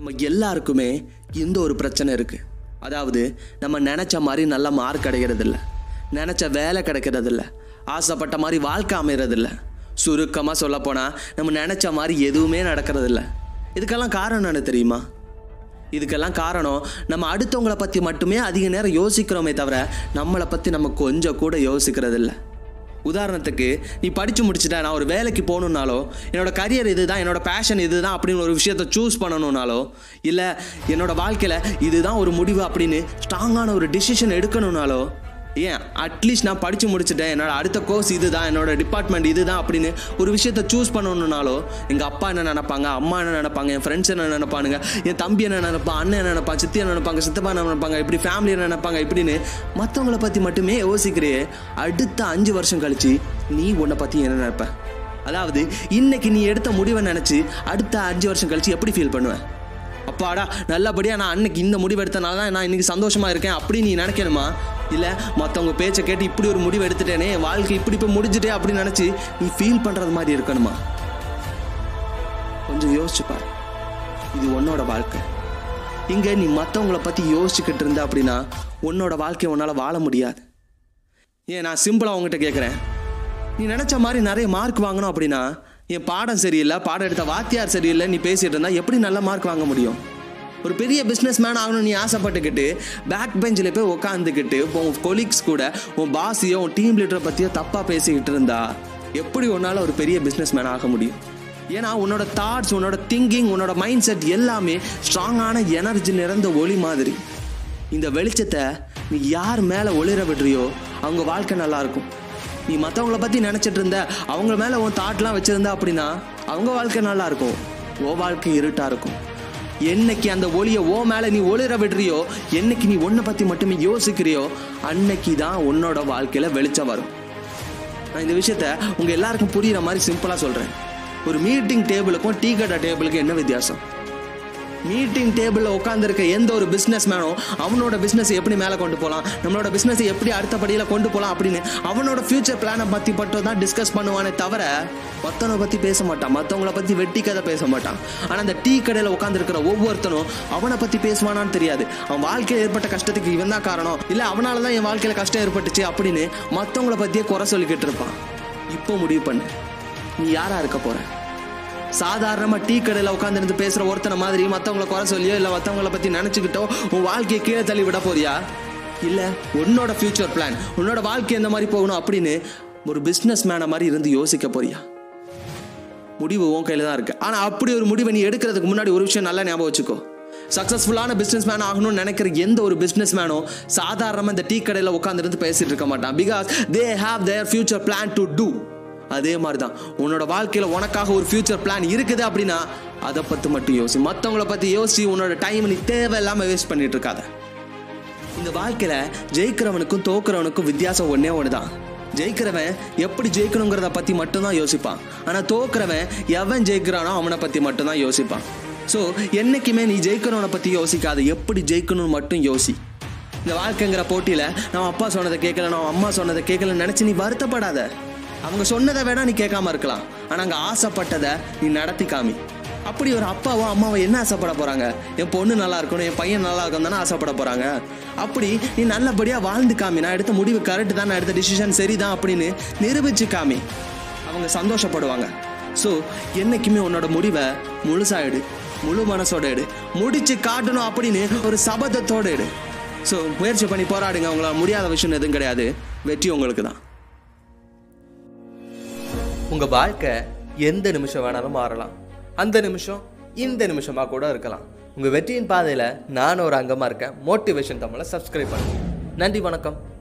நம்ம எல்லாருக்குமே இந்த ஒரு பிரச்சனை இருக்குது அதாவது நம்ம நினச்ச மாதிரி நல்ல மார்க் கிடைக்கிறதில்ல நினச்ச வேலை கிடைக்கிறதில்ல ஆசைப்பட்ட மாதிரி வாழ்க்கை அமைகிறதில்ல சுருக்கமாக சொல்லப்போனால் நம்ம நினச்ச மாதிரி எதுவுமே நடக்கிறதில்ல இதுக்கெல்லாம் காரணம் என்ன தெரியுமா இதுக்கெல்லாம் காரணம் நம்ம அடுத்தவங்களை பற்றி மட்டுமே அதிக நேரம் யோசிக்கிறோமே தவிர நம்மளை பற்றி நம்ம கொஞ்சம் கூட யோசிக்கிறதில்ல உதாரணத்துக்கு நீ படித்து முடிச்சுட்ட நான் ஒரு வேலைக்கு போகணுன்னாலோ என்னோட கரியர் இதுதான் என்னோட பேஷன் இதுதான் அப்படின்னு ஒரு விஷயத்த சூஸ் பண்ணணும்னாலோ இல்லை என்னோட வாழ்க்கையில் இதுதான் ஒரு முடிவு அப்படின்னு ஸ்ட்ராங்கான ஒரு டிசிஷன் எடுக்கணும்னாலோ ஏன் அட்லீஸ்ட் நான் படித்து முடிச்சுட்டேன் என்னோட அடுத்த கோர்ஸ் இதுதான் என்னோட டிபார்ட்மெண்ட் இதுதான் அப்படின்னு ஒரு விஷயத்த சூஸ் பண்ணணும்னாலோ எங்கள் அப்பா என்ன நினைப்பாங்க அம்மா என்ன நினைப்பாங்க என் ஃப்ரெண்ட்ஸ் என்ன நினைப்பானுங்க என் தம்பி என்ன நினைப்பான் அண்ணன் என்ன நினைப்பான் சித்தி என்ன நினைப்பாங்க சித்தப்பா என்ன நினைப்பாங்க இப்படி ஃபேமிலி என்ன நினைப்பாங்க இப்படின்னு மற்றவங்கள பற்றி மட்டுமே யோசிக்கிறியே அடுத்த அஞ்சு வருஷம் கழிச்சு நீ உன்னை பற்றி என்ன நினைப்ப அதாவது இன்னைக்கு நீ எடுத்த முடிவை நினச்சி அடுத்த அஞ்சு வருஷம் கழிச்சு எப்படி ஃபீல் பண்ணுவேன் அப்பாடா நல்லபடியாக நான் அன்னைக்கு இந்த முடிவு எடுத்தனால தான் நான் இன்னைக்கு சந்தோஷமாக இருக்கேன் அப்படி நீ நினைக்கணுமா இல்லை மற்றவங்க பேச்சை கேட்டு இப்படி ஒரு முடிவு எடுத்துட்டேனே என் வாழ்க்கை இப்படி இப்போ முடிஞ்சுட்டே அப்படின்னு நினச்சி நீ ஃபீல் பண்ணுறது மாதிரி இருக்கணுமா கொஞ்சம் யோசிச்சு பாரு இது உன்னோட வாழ்க்கை இங்கே நீ மற்றவங்கள பற்றி யோசிச்சுக்கிட்டு இருந்த அப்படின்னா உன்னோட வாழ்க்கையை உன்னால் வாழ முடியாது ஏன் நான் சிம்பிளாக உங்ககிட்ட கேட்குறேன் நீ நினச்ச மாதிரி நிறைய மார்க் வாங்கணும் அப்படின்னா என் பாடம் சரியில்லை பாடம் எடுத்த வாத்தியார் சரியில்லை நீ பேசிட்டு இருந்தா எப்படி நல்ல மார்க் வாங்க முடியும் ஒரு பெரிய பிஸ்னஸ் மேன் ஆகணும்னு நீ ஆசைப்பட்டுக்கிட்டு பேக் பெஞ்சில் போய் உட்காந்துக்கிட்டு உன் கொலீக்ஸ் கூட உன் பாஸையோ உன் டீம் லீடரை பற்றியோ தப்பாக பேசிக்கிட்டு இருந்தா எப்படி உன்னால் ஒரு பெரிய பிஸ்னஸ் மேன் ஆக முடியும் ஏன்னா உன்னோட தாட்ஸ் உன்னோட திங்கிங் உன்னோட மைண்ட் செட் எல்லாமே ஸ்ட்ராங்கான எனர்ஜி நிறைந்த ஒளி மாதிரி இந்த வெளிச்சத்தை நீ யார் மேலே ஒளிர விடுறியோ அவங்க வாழ்க்கை நல்லா இருக்கும் நீ மற்றவங்கள பற்றி நினச்சிட்டு இருந்த அவங்க மேலே உன் தாட்லாம் வச்சுருந்த அப்படின்னா அவங்க வாழ்க்கை நல்லா இருக்கும் ஓ வாழ்க்கை இருட்டாக இருக்கும் என்னைக்கு அந்த ஒளியை ஓ மேலே நீ ஒளிர விடுறியோ என்னைக்கு நீ உன்னை பற்றி மட்டுமே யோசிக்கிறியோ அன்னைக்கு தான் உன்னோட வாழ்க்கையில் வெளிச்சம் வரும் நான் இந்த விஷயத்த உங்கள் எல்லாருக்கும் புரியுற மாதிரி சிம்பிளாக சொல்கிறேன் ஒரு மீட்டிங் டேபிளுக்கும் டீ கடை டேபிளுக்கும் என்ன வித்தியாசம் மீட்டிங் டேபிளில் உட்காந்துருக்க எந்த ஒரு பிஸ்னஸ் மேனும் அவனோட பிஸ்னஸ் எப்படி மேலே கொண்டு போகலாம் நம்மளோட பிஸ்னஸை எப்படி அடுத்த படியில் கொண்டு போகலாம் அப்படின்னு அவனோட ஃபியூச்சர் பிளானை பற்றி மட்டும் தான் டிஸ்கஸ் பண்ணுவானே தவிர மற்றவனை பற்றி பேச மாட்டான் மற்றவங்கள பற்றி வெட்டி கதை பேச மாட்டான் ஆனால் அந்த டீ கடையில் உட்காந்துருக்கிற ஒவ்வொருத்தனும் அவனை பற்றி பேசுவானான்னு தெரியாது அவன் வாழ்க்கையில் ஏற்பட்ட கஷ்டத்துக்கு இவன் தான் காரணம் இல்லை அவனால தான் என் வாழ்க்கையில் கஷ்டம் ஏற்பட்டுச்சு அப்படின்னு மற்றவங்கள பற்றியே குறை சொல்லிக்கிட்டு இருப்பான் இப்போ முடிவு பண்ணு நீ யாரா இருக்க போற சாதாரணமாக டீ கடையில் உட்காந்துருந்து பேசுகிற ஒருத்தனை மாதிரி மற்றவங்கள குறை சொல்லியோ இல்லை மற்றவங்கள பற்றி நினச்சிக்கிட்டோ உன் வாழ்க்கையை கீழே தள்ளி விட போறியா இல்லை உன்னோட ஃபியூச்சர் பிளான் உன்னோட வாழ்க்கை எந்த மாதிரி போகணும் அப்படின்னு ஒரு பிஸ்னஸ் மேனை மாதிரி இருந்து யோசிக்க போறியா முடிவு உன் கையில் தான் இருக்கு ஆனால் அப்படி ஒரு முடிவை நீ எடுக்கிறதுக்கு முன்னாடி ஒரு விஷயம் நல்லா ஞாபகம் வச்சுக்கோ சக்ஸஸ்ஃபுல்லான பிஸ்னஸ் மேன் ஆகணும்னு நினைக்கிற எந்த ஒரு பிஸ்னஸ் மேனும் சாதாரணமாக இந்த டீ கடையில் உட்காந்துருந்து பேசிட்டு இருக்க மாட்டான் because they have their future plan to do அதே மாதிரி தான் உன்னோட வாழ்க்கையில் உனக்காக ஒரு ஃபியூச்சர் பிளான் இருக்குது அப்படின்னா அதை பற்றி மட்டும் யோசி மற்றவங்கள பற்றி யோசி உன்னோட டைம் நீ தேவையில்லாமல் வேஸ்ட் பண்ணிட்டு இருக்காத இந்த வாழ்க்கையில் ஜெயிக்கிறவனுக்கும் தோக்குறவனுக்கும் வித்தியாசம் ஒன்றே ஒன்று தான் ஜெயிக்கிறவன் எப்படி ஜெயிக்கணுங்கிறத பற்றி மட்டும்தான் யோசிப்பான் ஆனால் தோக்குறவன் எவன் ஜெயிக்கிறானோ அவனை பற்றி மட்டும்தான் யோசிப்பான் ஸோ என்னைக்குமே நீ ஜெயிக்கிறவனை பற்றி யோசிக்காத எப்படி ஜெயிக்கணும்னு மட்டும் யோசி இந்த வாழ்க்கைங்கிற போட்டியில் நம்ம அப்பா சொன்னதை கேட்கல நம்ம அம்மா சொன்னதை கேட்கலன்னு நினச்சி நீ வருத்தப்படாத அவங்க சொன்னதை வேணா நீ கேட்காம இருக்கலாம் ஆனால் அங்கே ஆசைப்பட்டதை நீ நடத்தி காமி அப்படி ஒரு அப்பாவோ அம்மாவோ என்ன ஆசைப்பட போறாங்க என் பொண்ணு நல்லா இருக்கணும் என் பையன் நல்லா இருக்கணும் தானே ஆசைப்பட போறாங்க அப்படி நீ நல்லபடியா வாழ்ந்து காமி நான் எடுத்த முடிவு கரெக்ட் தான் நான் எடுத்த டிசிஷன் சரிதான் அப்படின்னு நிரூபிச்சு காமி அவங்க சந்தோஷப்படுவாங்க ஸோ என்னைக்குமே உன்னோட முடிவை முழுசா எடு முழு மனசோட எடு முடிச்சு காட்டணும் அப்படின்னு ஒரு சபதத்தோட எடு ஸோ முயற்சி பண்ணி போராடுங்க உங்களால் முடியாத விஷயம் எதுவும் கிடையாது வெற்றி உங்களுக்கு தான் உங்கள் வாழ்க்கை எந்த நிமிஷம் வேணாலும் மாறலாம் அந்த நிமிஷம் இந்த நிமிஷமாக கூட இருக்கலாம் உங்கள் வெற்றியின் பாதையில் நான் ஒரு அங்கமாக இருக்கேன் மோட்டிவேஷன் தமிழை சப்ஸ்கிரைப் பண்ணுங்க நன்றி வணக்கம்